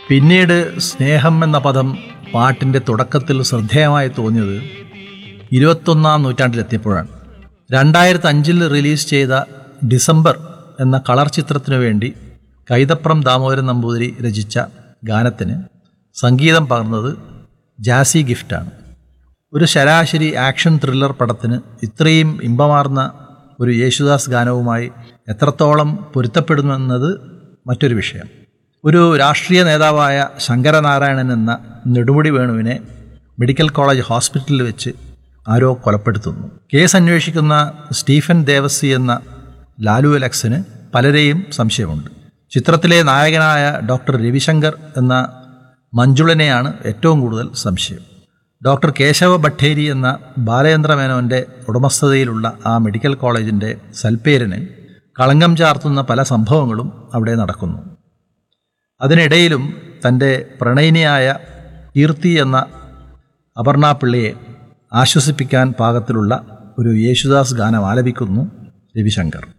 പിന്നീട് സ്നേഹം എന്ന പദം പാട്ടിൻ്റെ തുടക്കത്തിൽ ശ്രദ്ധേയമായി തോന്നിയത് ഇരുപത്തൊന്നാം നൂറ്റാണ്ടിലെത്തിയപ്പോഴാണ് രണ്ടായിരത്തി അഞ്ചിൽ റിലീസ് ചെയ്ത ഡിസംബർ എന്ന കളർ ചിത്രത്തിനു വേണ്ടി കൈതപ്രം ദാമോദരൻ നമ്പൂതിരി രചിച്ച ഗാനത്തിന് സംഗീതം പകർന്നത് ജാസി ഗിഫ്റ്റാണ് ഒരു ശരാശരി ആക്ഷൻ ത്രില്ലർ പടത്തിന് ഇത്രയും ഇമ്പമാർന്ന ഒരു യേശുദാസ് ഗാനവുമായി എത്രത്തോളം പൊരുത്തപ്പെടുമെന്നത് മറ്റൊരു വിഷയം ഒരു രാഷ്ട്രീയ നേതാവായ ശങ്കരനാരായണൻ എന്ന നെടുമുടി വേണുവിനെ മെഡിക്കൽ കോളേജ് ഹോസ്പിറ്റലിൽ വെച്ച് ആരോ കൊലപ്പെടുത്തുന്നു കേസ് അന്വേഷിക്കുന്ന സ്റ്റീഫൻ ദേവസി എന്ന ലാലു അലക്സിന് പലരെയും സംശയമുണ്ട് ചിത്രത്തിലെ നായകനായ ഡോക്ടർ രവിശങ്കർ എന്ന മഞ്ജുളനെയാണ് ഏറ്റവും കൂടുതൽ സംശയം ഡോക്ടർ കേശവ ഭട്ടേരി എന്ന ബാലചന്ദ്ര മേനോൻ്റെ ഉടമസ്ഥതയിലുള്ള ആ മെഡിക്കൽ കോളേജിൻ്റെ സൽപ്പേരിന് കളങ്കം ചാർത്തുന്ന പല സംഭവങ്ങളും അവിടെ നടക്കുന്നു അതിനിടയിലും തൻ്റെ പ്രണയിനിയായ കീർത്തി എന്ന അപർണ പിള്ളയെ ആശ്വസിപ്പിക്കാൻ പാകത്തിലുള്ള ഒരു യേശുദാസ് ഗാനം ആലപിക്കുന്നു രവിശങ്കർ